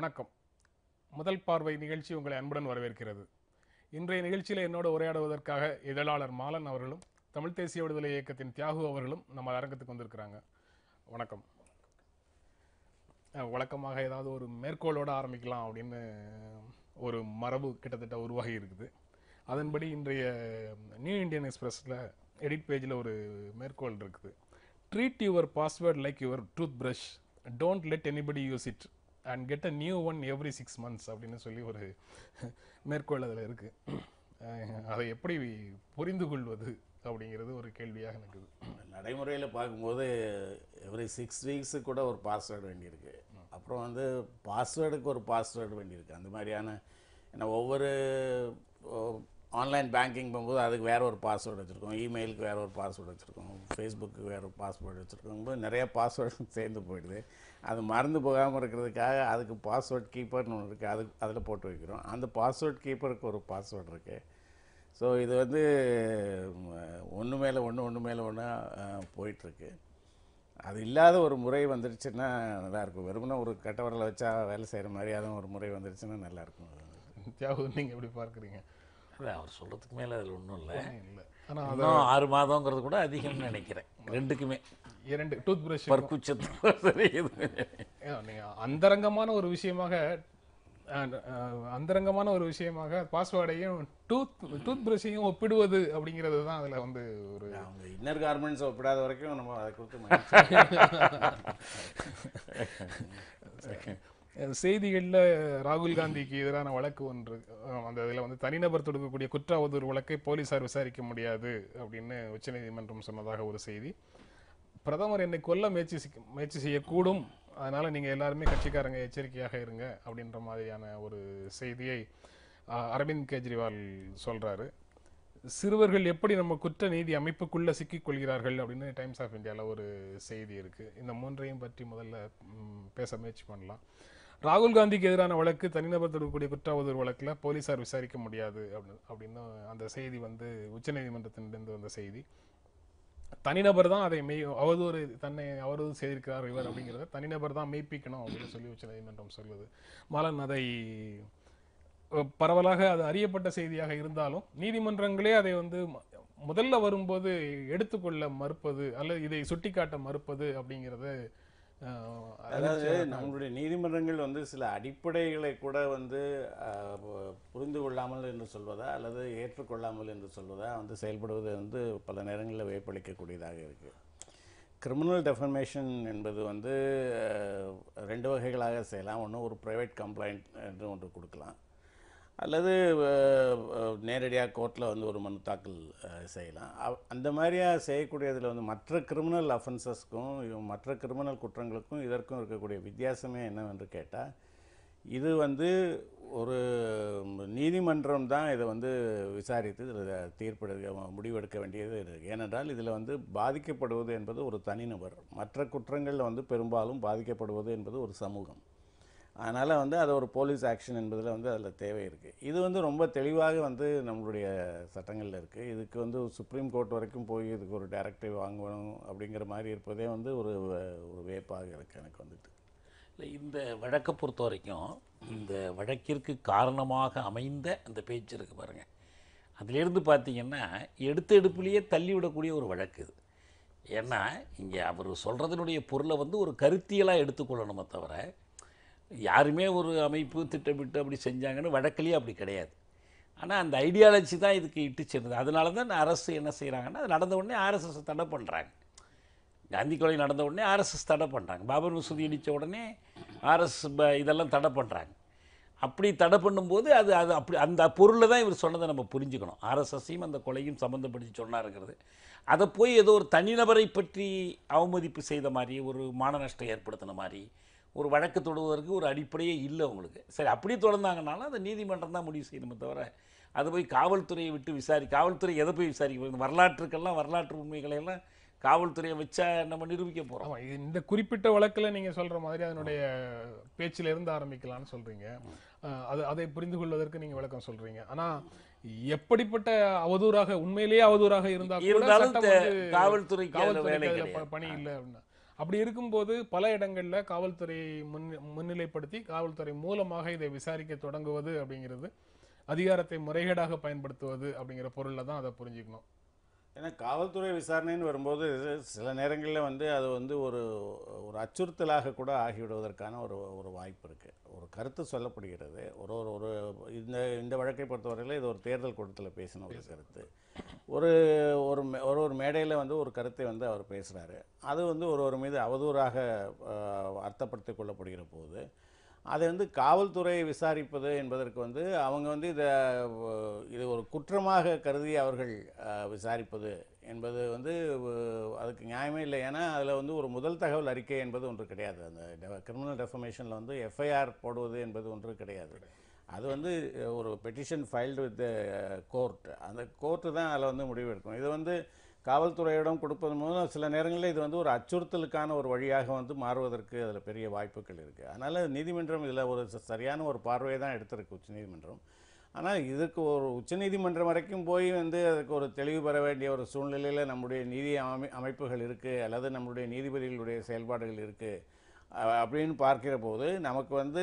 வணக்கம் முதல் பார்வை நிகழ்ச்சி உங்களை அன்புடன் வரவேற்கிறது இன்றைய நிகழ்ச்சியில் என்னோடு உரையாடுவதற்காக இதழாளர் மாலன் அவர்களும் தமிழ் தேசிய விடுதலை இயக்கத்தின் தியாகு அவர்களும் நம்ம அரங்கத்துக்கு வந்திருக்கிறாங்க வணக்கம் அஹ், வழக்கமாக ஏதாவது ஒரு மேற்கோளோட ஆரம்பிக்கலாம் அப்படின்னு ஒரு மரபு கிட்டத்தட்ட உருவாகி இருக்குது அதன்படி இன்றைய நியூ இந்தியன் எக்ஸ்பிரஸில் எடிட் பேஜில் ஒரு மேற்கோள் இருக்குது treat your password like your toothbrush don't let anybody use it and get a new one every six months அப்படின்னு சொல்லி ஒரு மேற்கோள் அதில் இருக்குது அதை எப்படி புரிந்து கொள்வது அப்படிங்கிறது ஒரு கேள்வியாக எனக்கு நடைமுறையில் பார்க்கும்போது எவ்ரி சிக்ஸ் வீக்ஸு கூட ஒரு பாஸ்வேர்டு வேண்டியிருக்கு அப்புறம் வந்து பாஸ்வேர்டுக்கு ஒரு பாஸ்வேர்டு வேண்டியிருக்கு அந்த மாதிரியான ஏன்னா ஒவ்வொரு ஆன்லைன் பேங்கிங் போகும்போது அதுக்கு வேற ஒரு பாஸ்வேர்டு வச்சுருக்கோம் இமெயிலுக்கு வேற ஒரு பாஸ்வேர்டு வச்சுருக்கோம் ஃபேஸ்புக்கு வேற ஒரு பாஸ்வேர்டு வச்சுருக்கோம் போது நிறைய பாஸ்வேர்டு சேர்ந்து போயிடுது அது மறந்து போகாமல் இருக்கிறதுக்காக அதுக்கு பாஸ்வேர்ட் கீப்பர்னு ஒன்று இருக்குது அது அதில் போட்டு வைக்கிறோம் அந்த பாஸ்வேர்ட் கீப்பருக்கு ஒரு பாஸ்வேர்டு இருக்குது ஸோ இது வந்து ஒன்று மேலே ஒன்று ஒன்று மேலே ஒன்றா போயிட்டுருக்கு அது இல்லாத ஒரு முறை வந்துருச்சுன்னா நல்லாயிருக்கும் வெறுமனே ஒரு கட்டவரலை வச்சா வேலை செய்கிற மாதிரி அதுவும் ஒரு முறை வந்துருச்சுன்னா நல்லாயிருக்கும் தியாகு நீங்கள் எப்படி பார்க்குறீங்க இல்லை அவர் சொல்கிறதுக்கு மேலே அதில் ஒன்றும் இல்லை இல்லை ஆனால் இன்னும் ஆறு மாதங்கிறது கூட அதிகம்னு நினைக்கிறேன் ரெண்டுக்குமே இரண்டு டூத் பிரஷ் பற்குச்சத்துக்கும் சரி இது நீங்கள் அந்தரங்கமான ஒரு விஷயமாக அஹ், அஹ், அந்தரங்கமான ஒரு விஷயமாக பாஸ்வேர்டையும் டூத் டூத் பிரஷையும் ஒப்பிடுவது அப்படிங்கிறது தான் அதில் வந்து ஒரு அவங்க இன்னர் கார்மெண்ட்ஸ் ஒப்பிடாத வரைக்கும் நம்ம அதை குறித்து மகிழ்ச்சி செய்திகளில் ராகுல் காந்திக்கு எதிரான வழக்கு ஒன்று அஹ், அந்த இதில் வந்து தனிநபர் தொடுக்கக்கூடிய குற்ற அவதூறு வழக்கை போலீசார் விசாரிக்க முடியாது அப்படின்னு உச்சநீதிமன்றம் சொன்னதாக ஒரு செய்தி பிரதமர் என்னை கொல்ல முயற்சி செய்- முயற்சி செய்யக்கூடும் அதனால நீங்க எல்லாருமே கட்சிக்காரங்க எச்சரிக்கையாக இருங்க அப்படின்ற மாதிரியான ஒரு செய்தியை அஹ், அரவிந்த் கெஜ்ரிவால் சொல்றாரு சிறுவர்கள் எப்படி நம்ம குற்ற நீதி அமைப்புக்குள்ள சிக்கிக் கொள்கிறார்கள் அப்படின்னு டைம்ஸ் ஆஃப் இந்தியாவில் ஒரு செய்தி இருக்கு இந்த மூன்றையும் பற்றி முதல்ல ம், பேச முயற்சி பண்ணலாம் ராகுல் காந்திக்கு எதிரான வழக்கு தனிநபர் தொடர்புடைய குற்ற அவதூறு வழக்கில் போலீசார் விசாரிக்க முடியாது அப்படின்னு அப்படின்னு அந்த செய்தி வந்து உச்சநீதிமன்றத்திலிருந்து வந்த செய்தி தனிநபர் தான் அதை மெய் அவதூறு தன்னை அவதூறு செய்திருக்கிறார் இவர் அப்படிங்கிறத தனிநபர் தான் மெய்ப்பிக்கணும் அப்படின்னு சொல்லி உச்சநீதிமன்றம் சொல்லுது மாலன் அதை அஹ், பரவலாக அது அறியப்பட்ட செய்தியாக இருந்தாலும் நீதிமன்றங்களே அதை வந்து ம- முதல்ல வரும்போது எடுத்துக்கொள்ள மறுப்பது அல்லது இதை சுட்டிக்காட்ட மறுப்பது அப்படிங்கிறது அஹ், அதாவது நம்மளுடைய நீதிமன்றங்கள் வந்து சில அடிப்படைகளை கூட வந்து அஹ், பு- புரிந்து கொள்ளாமல் என்று சொல்வதா அல்லது ஏற்றுக்கொள்ளாமல் என்று சொல்வதா வந்து செயல்படுவது வந்து பல நேரங்களில் வியப்பளிக்கக்கூடியதாக இருக்குது கிரிமினல் டெஃபர்மேஷன் என்பது வந்து அஹ், ரெண்டு வகைகளாக செய்யலாம் ஒன்று ஒரு ப்ரைவேட் கம்ப்ளைண்ட் என்று ஒன்று கொடுக்கலாம் அல்லது நேரடியாக கோர்ட்டில் வந்து ஒரு மனு தாக்கல் அஹ், செய்யலாம் அவ்- அந்த மாதிரியாக செய்யக்கூடியதில் வந்து மற்ற கிரிமினல் அஃபென்சஸ்க்கும் மற்ற கிரிமினல் குற்றங்களுக்கும் இதற்கும் இருக்கக்கூடிய வித்தியாசமே என்னவென்று கேட்டால் இது வந்து ஒரு நீதிமன்றம் தான் இதை வந்து விசாரித்து இதில் தீர்ப்பெடுக்க முடிவெடுக்க வேண்டியது இருக்கு ஏனென்றால் இதில் வந்து பாதிக்கப்படுவது என்பது ஒரு தனிநபர் மற்ற குற்றங்களில் வந்து பெரும்பாலும் பாதிக்கப்படுவது என்பது ஒரு சமூகம் அதனால் வந்து அது ஒரு போலீஸ் ஆக்ஷன் என்பதில் வந்து அதில் தேவை இருக்குது இது வந்து ரொம்ப தெளிவாக வந்து நம்மளுடைய சட்டங்களில் இருக்குது இதுக்கு வந்து சுப்ரீம் கோர்ட் வரைக்கும் போய் இதுக்கு ஒரு டைரக்டிவ் வாங்கணும் அப்படிங்கிற மாதிரி இருப்பதே வந்து ஒரு ஒரு வேப்பாக இருக்குது எனக்கு வந்துட்டு இல்லை இந்த வழக்கை பொறுத்த வரைக்கும் இந்த வழக்கிற்கு காரணமாக அமைந்த அந்த பேச்சு இருக்கு பாருங்க அதிலிருந்து பார்த்தீங்கன்னா எடுத்த எடுப்புலேயே தள்ளி விடக்கூடிய ஒரு வழக்கு இது ஏன்னா இங்கே அவர் சொல்கிறதுனுடைய பொருளை வந்து ஒரு கருத்தியலாக எடுத்துக்கொள்ளணுமே தவிர யாருமே ஒரு அமைப்பு திட்டமிட்டு அப்படி செஞ்சாங்கன்னு வழக்கிலேயே அப்படி கிடையாது ஆனால் அந்த ஐடியாலஜி தான் இதுக்கு இட்டு சென்றது அதனால தான் அரசு என்ன செய்கிறாங்கன்னா அது நடந்த உடனே ஆர்எஸ்எஸ் தடை பண்ணுறாங்க காந்தி கொலை நடந்த உடனே ஆர்எஸ்எஸ் தடை பண்ணுறாங்க பாபர் மசூதி இடித்த உடனே ஆர்எஸ் இதெல்லாம் தடை பண்ணுறாங்க அப்படி தடை பண்ணும்போது அது அது அப்படி அந்த பொருளை தான் இவர் சொன்னதை நம்ம புரிஞ்சுக்கணும் ஆர்எஸ்எஸ்ஸையும் அந்த கொலையும் சம்மந்தப்படுத்தி சொன்னாருங்கிறது அதை போய் ஏதோ ஒரு தனிநபரை பற்றி அவமதிப்பு செய்த மாதிரி ஒரு மான நஷ்டம் ஏற்படுத்தின மாதிரி ஒரு வழக்கு தொடுவதற்கு ஒரு அடிப்படையே இல்லை உங்களுக்கு சரி அப்படி தொடர்ந்தாங்கனாலும் அதை நீதிமன்றம் தான் முடிவு செய்யணுமே தவிர அதை போய் காவல்துறையை விட்டு விசாரி காவல்துறை எதை போய் விசாரிக்க போகுது? வரலாற்றுக்கெல்லாம் வரலாற்று உண்மைகளை எல்லாம் காவல்துறையை வச்சா நம்ம நிரூபிக்க போகிறோம் ஆமா இது இந்த குறிப்பிட்ட வழக்குல நீங்க சொல்ற மாதிரி அதனுடைய பேச்சில இருந்து ஆரம்பிக்கலாம்னு சொல்றீங்க அஹ், அது அதை புரிந்து கொள்வதற்கு நீங்க விளக்கம் சொல்றீங்க ஆனா எப்படிப்பட்ட அவதூறாக உண்மையிலேயே அவதூறாக இருந்தா கூட இருந்தாலும் சட்டம் தே- வந்து காவல்துறைக்கு அதுல காவல்துறைக்கு வேலை அதுல ப- கிடையாது. பணி இல்லை அப்படின்னா அப்படி இருக்கும்போது பல இடங்கள்ல காவல்துறையை முன் முன்னிலைப்படுத்தி காவல்துறை மூலமாக இதை விசாரிக்க தொடங்குவது அப்படிங்கிறது அதிகாரத்தை முறைகேடாக பயன்படுத்துவது அப்படிங்கிற பொருள்ல தான் அதை புரிஞ்சுக்கணும் ஏன்னா காவல்துறை விசாரணைன்னு வரும்போது சில நேரங்களில் வந்து அது வந்து ஒரு ஒரு அச்சுறுத்தலாக கூட ஆகிவிடுவதற்கான ஒரு ஒரு வாய்ப்பு இருக்குது ஒரு கருத்து சொல்லப்படுகிறது ஒரு ஒரு ஒரு இந்த இந்த வழக்கை பொறுத்தவரையில் இது ஒரு தேர்தல் கூட்டத்தில் பேசின ஒரு கருத்து ஒரு ஒரு மே- ஒரு ஒரு மேடையில் வந்து ஒரு கருத்தை வந்து அவர் பேசுகிறாரு அது வந்து ஒரு ஒரு மீது அவதூறாக அஹ், அர்த்தப்படுத்திக் கொள்ளப்படுகிற போது அதை வந்து காவல்துறை விசாரிப்பது என்பதற்கு வந்து அவங்க வந்து இதை அஹ், இது ஒரு குற்றமாக கருதி அவர்கள் அஹ், விசாரிப்பது என்பது வந்து அஹ், அதுக்கு நியாயமே இல்லை ஏன்னா அதில் வந்து ஒரு முதல் தகவல் அறிக்கை என்பது ஒன்று கிடையாது அந்த கிரிமினல் டெஃபமேஷனில் வந்து எஃப்ஐஆர் போடுவது என்பது ஒன்று கிடையாது அது வந்து அஹ், ஒரு பெட்டிஷன் ஃபைல்டு வித் கோர்ட் அந்த கோர்ட்டு தான் அதில் வந்து முடிவு எடுக்கும் இது வந்து காவல்துறையிடம் கொடுப்பது மூலம் சில நேரங்களில் இது வந்து ஒரு அச்சுறுத்தலுக்கான ஒரு வழியாக வந்து மாறுவதற்கு அதில் பெரிய வாய்ப்புகள் இருக்குது அதனால் நீதிமன்றம் இதில் ஒரு ச- சரியான ஒரு பார்வையை தான் எடுத்திருக்கு உச்சநீதிமன்றம் ஆனால் இதுக்கு ஒரு உச்சநீதிமன்றம் வரைக்கும் போய் வந்து அதுக்கு ஒரு தெளிவு பெற வேண்டிய ஒரு சூழ்நிலையில் நம்முடைய நீதி அமை அமைப்புகள் இருக்குது அல்லது நம்முடைய நீதிபதிகளுடைய செயல்பாடுகள் இருக்குது அப்படின்னு பார்க்கிற போது நமக்கு வந்து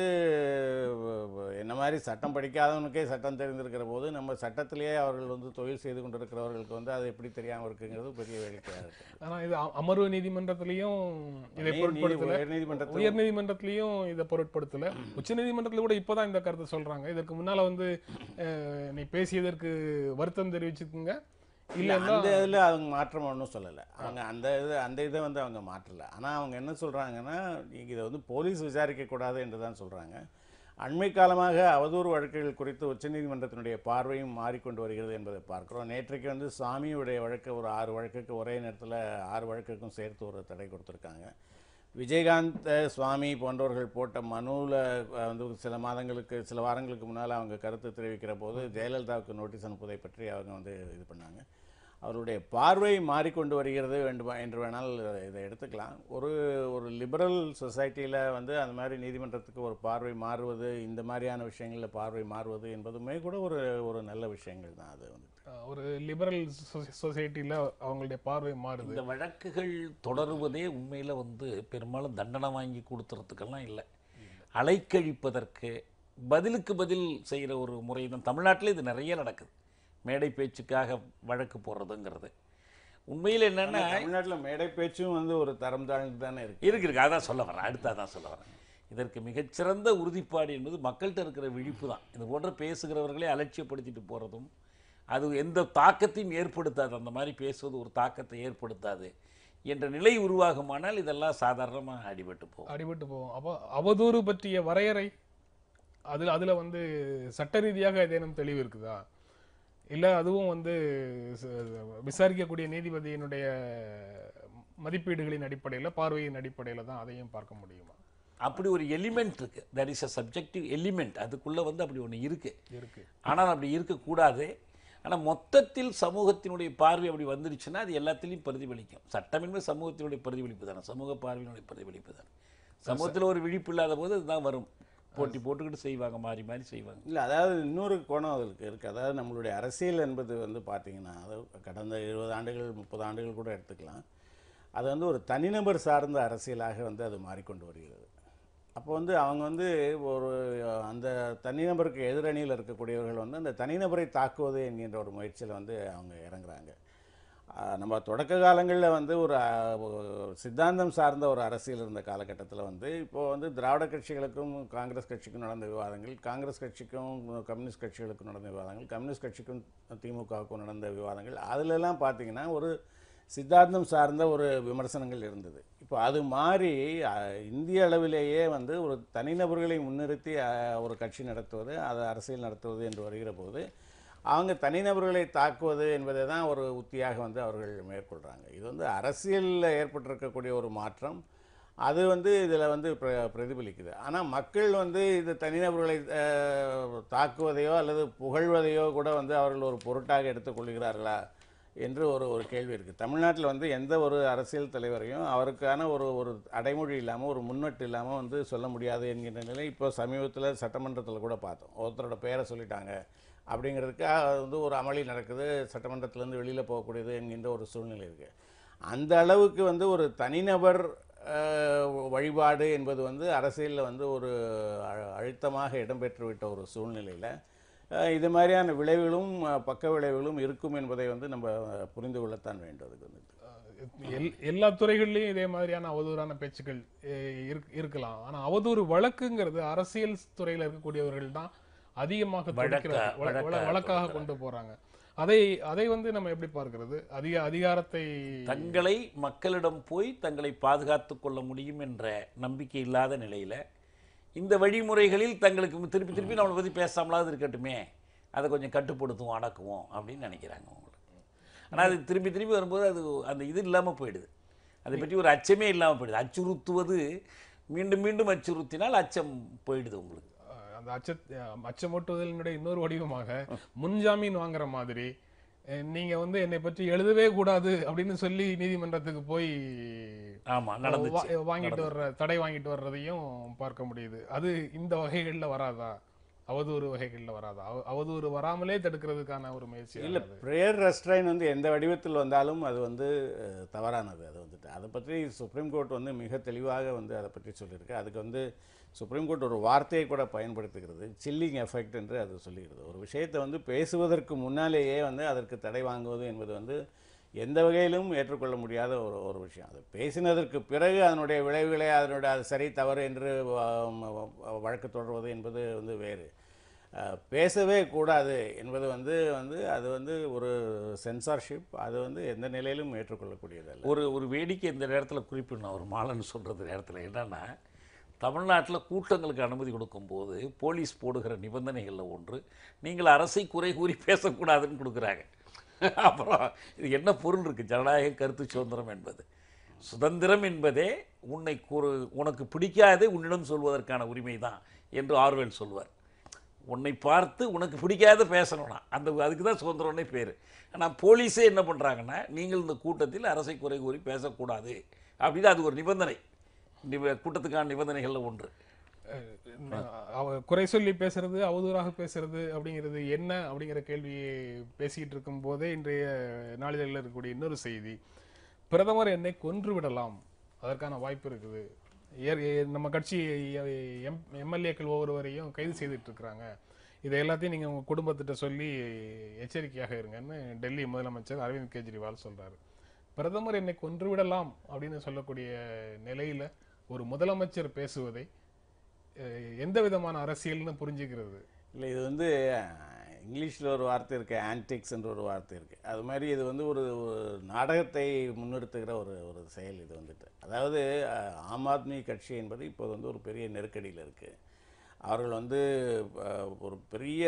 அஹ், என்ன மாதிரி சட்டம் படிக்காதவனுக்கே சட்டம் தெரிந்திருக்கிற போது நம்ம சட்டத்திலேயே அவர்கள் வந்து தொழில் செய்து கொண்டிருக்கிறவர்களுக்கு வந்து அது எப்படி தெரியாமல் இருக்குங்கிறது பெரிய வேடிக்கையாக இருக்குது ஆனா இது அ- அமர்வு நீதிமன்றத்திலையும் இதை பொருட்படுத்தல உயர்நீதிமன்றத்தில் உயர் நீதிமன்றத்திலையும் இதை பொருட்படுத்தல உச்ச நீதிமன்றத்துல கூட இப்பதான் இந்த கருத்தை சொல்றாங்க இதற்கு முன்னால வந்து அஹ், நீ பேசியதற்கு வருத்தம் தெரிவிச்சுக்குங்க இல்ல இல்லைன்னா அந்த இதில் அவங்க மாற்றம் ஒன்றும் சொல்லலை அவங்க அந்த இது அந்த இதை வந்து அவங்க மாற்றலை ஆனால் அவங்க என்ன சொல்கிறாங்கன்னா இதை வந்து போலீஸ் விசாரிக்கக்கூடாது என்று தான் சொல்கிறாங்க அண்மை காலமாக அவதூறு வழக்குகள் குறித்து உச்சநீதிமன்றத்தினுடைய பார்வையும் மாறிக்கொண்டு வருகிறது என்பதை பார்க்கிறோம் நேற்றைக்கு வந்து சாமியுடைய வழக்கு ஒரு ஆறு வழக்குக்கு ஒரே நேரத்தில் ஆறு வழக்குக்கும் சேர்த்து ஒரு தடை கொடுத்துருக்காங்க விஜயகாந்த் அஹ், சுவாமி போன்றவர்கள் போட்ட மனுவில் வந்து சில மாதங்களுக்கு சில வாரங்களுக்கு முன்னால் அவங்க கருத்து தெரிவிக்கிற போது ஜெயலலிதாவுக்கு நோட்டீஸ் அனுப்புவதை பற்றி அவங்க வந்து இது பண்ணாங்க அவருடைய பார்வை மாறிக்கொண்டு வருகிறது வேண்டுமா என்று வேணால் இதை எடுத்துக்கலாம் ஒரு ஒரு லிபரல் சொசைட்டியில் வந்து அந்த மாதிரி நீதிமன்றத்துக்கு ஒரு பார்வை மாறுவது இந்த மாதிரியான விஷயங்களில் பார்வை மாறுவது என்பதுமே கூட ஒரு ஒரு நல்ல விஷயங்கள் தான் அது வந்து அஹ், ஒரு லிபரல் சொசைட்டில அவங்களுடைய பார்வை மாறுது இந்த வழக்குகள் தொடருவதே உண்மையில் வந்து பெரும்பாலும் தண்டனை வாங்கி கொடுத்துறதுக்கெல்லாம் இல்லை அலைக்கழிப்பதற்கு பதிலுக்கு பதில் செய்கிற ஒரு முறை தான் தமிழ்நாட்டில் இது நிறைய நடக்குது மேடை பேச்சுக்காக வழக்கு போடுறதுங்கிறது உண்மையில் என்னென்னா தமிழ்நாட்டில் மேடை பேச்சும் வந்து ஒரு தரம் தாழ்ந்து தானே இருக்கு இருக்கு இருக்கு அதான் சொல்ல வரேன் அடுத்து அதான் சொல்ல வரேன் இதற்கு மிகச்சிறந்த உறுதிப்பாடு என்பது மக்கள்கிட்ட இருக்கிற விழிப்பு தான் இது போன்ற பேசுகிறவர்களே அலட்சியப்படுத்திட்டு போகிறதும் அது எந்த தாக்கத்தையும் ஏற்படுத்தாது அந்த மாதிரி பேசுவது ஒரு தாக்கத்தை ஏற்படுத்தாது என்ற நிலை உருவாகுமானால் இதெல்லாம் சாதாரணமாக அடிபட்டு போகும் அடிபட்டு போகும் அப்போ அவதூறு பற்றிய வரையறை அதுல அதுல வந்து சட்ட ரீதியாக ஏதேனும் தெளிவு இருக்குதா இல்ல அதுவும் வந்து ச- விசாரிக்கக்கூடிய நீதிபதியினுடைய மதிப்பீடுகளின் அடிப்படையில பார்வையின் அடிப்படையில தான் அதையும் பார்க்க முடியுமா அப்படி ஒரு எலிமெண்ட் இருக்கு that is a subjective element அதுக்குள்ளே வந்து அப்படி ஒன்று இருக்கு இருக்கு ஆனால் அப்படி இருக்கக்கூடாது ஆனால் மொத்தத்தில் சமூகத்தினுடைய பார்வை அப்படி வந்துடுச்சுன்னா அது எல்லாத்திலையும் பிரதிபலிக்கும் சட்டம் என்பது சமூகத்தினுடைய பிரதிபலிப்பு தானே சமூக பார்வையினுடைய பிரதிபலிப்பு தானே சமூகத்தில் ஒரு விழிப்பு இல்லாத போது இதுதான் வரும் போட்டி போட்டுக்கிட்டு செய்வாங்க மாறி மாறி செய்வாங்க இல்லை அதாவது இன்னொரு கோணம் அதுக்கு இருக்குது அதாவது நம்மளுடைய அரசியல் என்பது வந்து பார்த்திங்கன்னா அது கடந்த இருபது ஆண்டுகள் முப்பது ஆண்டுகள் கூட எடுத்துக்கலாம் அது வந்து ஒரு தனிநபர் சார்ந்த அரசியலாக வந்து அது மாறிக்கொண்டு வருகிறது அப்போ வந்து அவங்க வந்து ஒரு அந்த தனிநபருக்கு எதிரணியில் இருக்கக்கூடியவர்கள் வந்து அந்த தனிநபரை தாக்குவது என்கின்ற ஒரு முயற்சியில் வந்து அவங்க இறங்குறாங்க ஆஹ் நம்ம தொடக்க காலங்களில் வந்து ஒரு ஆஹ், ஒரு சித்தாந்தம் சார்ந்த ஒரு அரசியல் இருந்த காலகட்டத்தில் வந்து இப்போது வந்து திராவிட கட்சிகளுக்கும் காங்கிரஸ் கட்சிக்கும் நடந்த விவாதங்கள் காங்கிரஸ் கட்சிக்கும் கம்யூனிஸ்ட் கட்சிகளுக்கும் நடந்த விவாதங்கள் கம்யூனிஸ்ட் கட்சிக்கும் திமுகவுக்கும் நடந்த விவாதங்கள் அதிலெல்லாம் பார்த்தீங்கன்னா ஒரு சித்தாந்தம் சார்ந்த ஒரு விமர்சனங்கள் இருந்தது இப்போ அது மாறி அஹ், இந்திய அளவிலேயே வந்து ஒரு தனிநபர்களை முன்னிறுத்தி அஹ், ஒரு கட்சி நடத்துவது அதை அரசியல் நடத்துவது என்று வருகிற போது அவங்க தனிநபர்களை தாக்குவது என்பதை தான் ஒரு உத்தியாக வந்து அவர்கள் மேற்கொள்கிறாங்க இது வந்து அரசியலில் ஏற்பட்டிருக்கக்கூடிய ஒரு மாற்றம் அது வந்து இதில் வந்து பிர பிரதிபலிக்குது ஆனால் மக்கள் வந்து இது தனிநபர்களை அஹ், தாக்குவதையோ அல்லது புகழ்வதையோ கூட வந்து அவர்கள் ஒரு பொருட்டாக எடுத்துக்கொள்கிறார்களா என்று ஒரு ஒரு கேள்வி இருக்குது தமிழ்நாட்டில் வந்து எந்த ஒரு அரசியல் தலைவரையும் அவருக்கான ஒரு ஒரு அடைமொழி இல்லாமல் ஒரு முன்னட்டு இல்லாமல் வந்து சொல்ல முடியாது என்கின்ற நிலை இப்போ சமீபத்தில் சட்டமன்றத்தில் கூட பார்த்தோம் ஒருத்தரோட பேரை சொல்லிட்டாங்க அப்படிங்கிறதுக்கு அது வந்து ஒரு அமளி நடக்குது சட்டமன்றத்திலேருந்து வெளியில் போகக்கூடியது என்கின்ற ஒரு சூழ்நிலை இருக்குது அந்த அளவுக்கு வந்து ஒரு தனிநபர் அஹ், வழிபாடு என்பது வந்து அரசியலில் வந்து ஒரு அழ- அழுத்தமாக இடம்பெற்றுவிட்ட ஒரு சூழ்நிலையில் இது மாதிரியான விளைவுகளும் அஹ், பக்க விளைவுகளும் இருக்கும் என்பதை வந்து நம்ம அஹ், புரிந்து கொள்ளத்தான் வேண்டும் அதுக்கு வந்து எல்- எல்லா துறைகள்லயும் இதே மாதிரியான அவதூறான பேச்சுக்கள் அஹ், இருக்- இருக்கலாம் ஆனா அவதூறு வழக்குங்கிறது அரசியல் துறையில இருக்கக்கூடியவர்கள் தான் அதிகமாக வழக்கா- தொடுக்கிறது. வழ- வழ- வழக்கா வழக்காக தொடுக்கிறாங்க. கொண்டு போறாங்க அதை அதை வந்து நம்ம எப்படி பார்க்கிறது அதிக அதிகாரத்தை தங்களை மக்களிடம் போய் தங்களை பாதுகாத்துக் கொள்ள முடியும் என்ற நம்பிக்கை இல்லாத நிலையில இந்த வழிமுறைகளில் தங்களுக்கு திருப்பி திருப்பி நம்மளை பற்றி பேசாமலாவது இருக்கட்டுமே அதை கொஞ்சம் கட்டுப்படுத்துவோம் அடக்குவோம் அப்படின்னு நினைக்கிறாங்க அவங்களுக்கு ஆனால் அது திரும்பி திரும்பி வரும்போது அது அந்த இது இல்லாமல் போயிடுது அதை பற்றி ஒரு அச்சமே இல்லாமல் போயிடுது அச்சுறுத்துவது மீண்டும் மீண்டும் அச்சுறுத்தினால் அச்சம் போயிடுது உங்களுக்கு அஹ், அந்த அச்ச அச்சமூட்டுதலினுடைய இன்னொரு வடிவமாக முன்ஜாமீன் வாங்குற மாதிரி அஹ், நீங்க வந்து என்னை பற்றி எழுதவே கூடாது அப்படின்னு சொல்லி நீதிமன்றத்துக்கு போய் ஆமாம் நடந்துச்சு வா- வாங்கிட்டு வர்ற தடை வாங்கிட்டு வர்றதையும் பார்க்க முடியுது அது இந்த வகைகள்ல வராதா அவதூறு வகைகள்ல வராதா அவ- அவதூறு வராமலே தடுக்கிறதுக்கான ஒரு முயற்சி இல்லை அது ப்ரேயர் ரெஸ்ட்ரைன் வந்து எந்த வடிவத்தில் வந்தாலும் அது வந்து அஹ், தவறானது அது வந்துட்டு அதை பற்றி சுப்ரீம் கோர்ட் வந்து மிக தெளிவாக வந்து அதை பற்றி சொல்லியிருக்கு அதுக்கு வந்து சுப்ரீம் கோர்ட் ஒரு வார்த்தையை கூட பயன்படுத்துகிறது சில்லிங் எஃபெக்ட் என்று அது சொல்லுகிறது ஒரு விஷயத்தை வந்து பேசுவதற்கு முன்னாலேயே வந்து அதற்கு தடை வாங்குவது என்பது வந்து எந்த வகையிலும் ஏற்றுக்கொள்ள முடியாத ஒரு ஒரு விஷயம் அது பேசினதற்கு பிறகு அதனுடைய விளைவுகளை அதனுடைய அது சரி தவறு என்று ஆம், வழக்கு தொடர்வது என்பது வந்து வேறு அஹ், பேசவே கூடாது என்பது வந்து வந்து அது வந்து ஒரு சென்சார்ஷிப் அது வந்து எந்த நிலையிலும் ஏற்றுக்கொள்ளக்கூடியதல்ல ஒரு ஒரு வேடிக்கை இந்த நேரத்தில் குறிப்பிடணும் ஒரு மாலன் சொல்கிறது நேரத்தில் என்னன்னா தமிழ்நாட்டில் கூட்டங்களுக்கு அனுமதி கொடுக்கும்போது போலீஸ் போடுகிற நிபந்தனைகளில் ஒன்று நீங்கள் அரசை குறை கூறி பேசக்கூடாதுன்னு கொடுக்குறாங்க அப்புறம் இது என்ன பொருள் இருக்குது ஜனநாயக கருத்து சுதந்திரம் என்பது சுதந்திரம் என்பதே உன்னை கூறு உனக்கு பிடிக்காது உன்னிடம் சொல்வதற்கான உரிமை தான் என்று ஆர்வெல் சொல்வார் உன்னை பார்த்து உனக்கு பிடிக்காத பேசணும்னா அந்த அதுக்கு தான் சுதந்திரம்னே பேர் ஆனால் போலீஸே என்ன பண்ணுறாங்கன்னா நீங்கள் இந்த கூட்டத்தில் அரசை குறை கூறி பேசக்கூடாது அப்படின்னு அது ஒரு நிபந்தனை நிப கூட்டத்துக்கான நிபந்தனைகளில் ஒன்று அஹ், அவ குறை சொல்லி பேசுறது அவதூறாக பேசுறது அப்படிங்கிறது என்ன அப்படிங்கிற கேள்வியை பேசிக்கிட்டு இருக்கும் போதே இன்றைய நாளிதழில் இருக்கக்கூடிய இன்னொரு செய்தி பிரதமர் என்னை கொன்று விடலாம் அதற்கான வாய்ப்பு இருக்குது ஏற்- ஏ- நம்ம கட்சி எம் எம்எல்ஏக்கள் ஒவ்வொருவரையும் கைது செய்துட்டு இருக்கிறாங்க இதை எல்லாத்தையும் நீங்கள் உங்கள் குடும்பத்திட்ட சொல்லி எச்சரிக்கையாக இருங்கன்னு டெல்லி முதலமைச்சர் அரவிந்த் கெஜ்ரிவால் சொல்றாரு பிரதமர் என்னை கொன்று விடலாம் அப்படின்னு சொல்லக்கூடிய நிலையில ஒரு முதலமைச்சர் பேசுவதை அஹ், எந்த விதமான அரசியல்னு புரிஞ்சுக்கிறது இல்லை இது வந்து இங்கிலீஷில் ஒரு வார்த்தை இருக்குது ஆன்டிக்ஸ்ன்ற ஒரு வார்த்தை இருக்குது அது மாதிரி இது வந்து ஒரு ஒரு நாடகத்தை முன்னிறுத்துகிற ஒரு ஒரு செயல் இது வந்துட்டு அதாவது அஹ், ஆம் ஆத்மி கட்சி என்பது இப்போது வந்து ஒரு பெரிய நெருக்கடியில் இருக்குது அவர்கள் வந்து அஹ், ஒரு பெரிய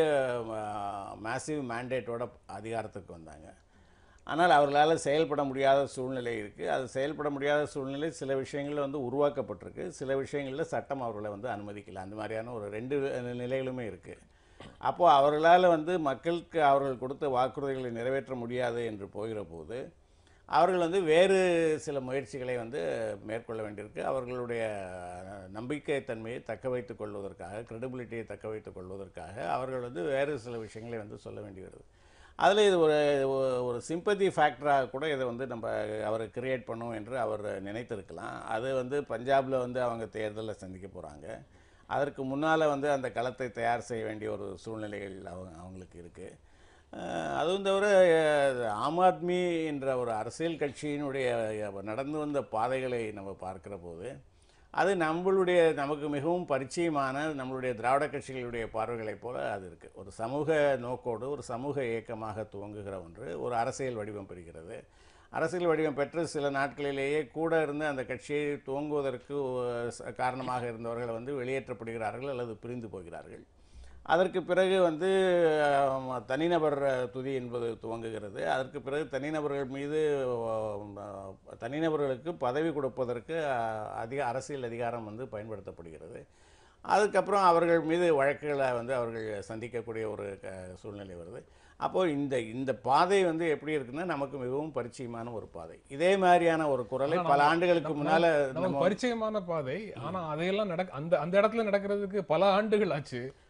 மேசிவ் மேண்டேட்டோட அதிகாரத்துக்கு வந்தாங்க ஆனால் அவர்களால் செயல்பட முடியாத சூழ்நிலை இருக்குது அது செயல்பட முடியாத சூழ்நிலை சில விஷயங்களில் வந்து உருவாக்கப்பட்டிருக்கு சில விஷயங்களில் சட்டம் அவர்களை வந்து அனுமதிக்கல அந்த மாதிரியான ஒரு ரெண்டு நிலைகளுமே இருக்குது அப்போது அவர்களால் வந்து மக்களுக்கு அவர்கள் கொடுத்த வாக்குறுதிகளை நிறைவேற்ற முடியாது என்று போகிற போது அவர்கள் வந்து வேறு சில முயற்சிகளை வந்து மேற்கொள்ள வேண்டியிருக்கு அவர்களுடைய நம்பிக்கைத்தன்மையை தக்க வைத்துக் கொள்வதற்காக கிரெடிபிலிட்டியை தக்க வைத்துக் கொள்வதற்காக அவர்கள் வந்து வேறு சில விஷயங்களை வந்து சொல்ல வேண்டியிருது அதில் இது ஒரு ஒ- ஒரு சிம்பதி ஃபேக்டராக கூட இதை வந்து நம்ம அவர் கிரியேட் பண்ணும் என்று அவர் நினைத்திருக்கலாம் அது வந்து பஞ்சாபில் வந்து அவங்க தேர்தலில் சந்திக்க போகிறாங்க அதற்கு முன்னால் வந்து அந்த களத்தை தயார் செய்ய வேண்டிய ஒரு சூழ்நிலைகள் அவங்க அவங்களுக்கு இருக்குது அதுவும் தவிர அஹ், ஆம் ஆத்மி என்ற ஒரு அரசியல் கட்சியினுடைய அஹ், நடந்து வந்த பாதைகளை நம்ம பார்க்கிற போது அது நம்மளுடைய நமக்கு மிகவும் பரிச்சயமான நம்மளுடைய திராவிட கட்சிகளுடைய பார்வைகளைப் போல அது இருக்குது ஒரு சமூக நோக்கோடு ஒரு சமூக இயக்கமாக துவங்குகிற ஒன்று ஒரு அரசியல் வடிவம் பெறுகிறது அரசியல் வடிவம் பெற்று சில நாட்களிலேயே கூட இருந்து அந்த கட்சியை துவங்குவதற்கு அஹ், ச- காரணமாக இருந்தவர்கள் வந்து வெளியேற்றப்படுகிறார்கள் அல்லது பிரிந்து போகிறார்கள் அதற்கு பிறகு வந்து அஹ், தனிநபர் அஹ், துதி என்பது துவங்குகிறது அதற்கு பிறகு தனிநபர்கள் மீது அஹ், தனிநபர்களுக்கு பதவி கொடுப்பதற்கு அஹ், அதிக அரசியல் அதிகாரம் வந்து பயன்படுத்தப்படுகிறது அதுக்கப்புறம் அவர்கள் மீது வழக்குகளை வந்து அவர்கள் சந்திக்கக்கூடிய ஒரு க- சூழ்நிலை வருது அப்போது இந்த இந்த பாதை வந்து எப்படி இருக்குன்னா நமக்கு மிகவும் பரிச்சயமான ஒரு பாதை இதே மாதிரியான ஒரு குரலை ஆனா பல நம்ம- ஆண்டுகளுக்கு நம்ம- முன்னால நமக்கு நம்ம பரிச்சயமான பாதை ஆனா அதையெல்லாம் நடக்க அந்த அந்த இடத்துல நடக்கிறதுக்கு பல ஆண்டுகள் ஆச்சு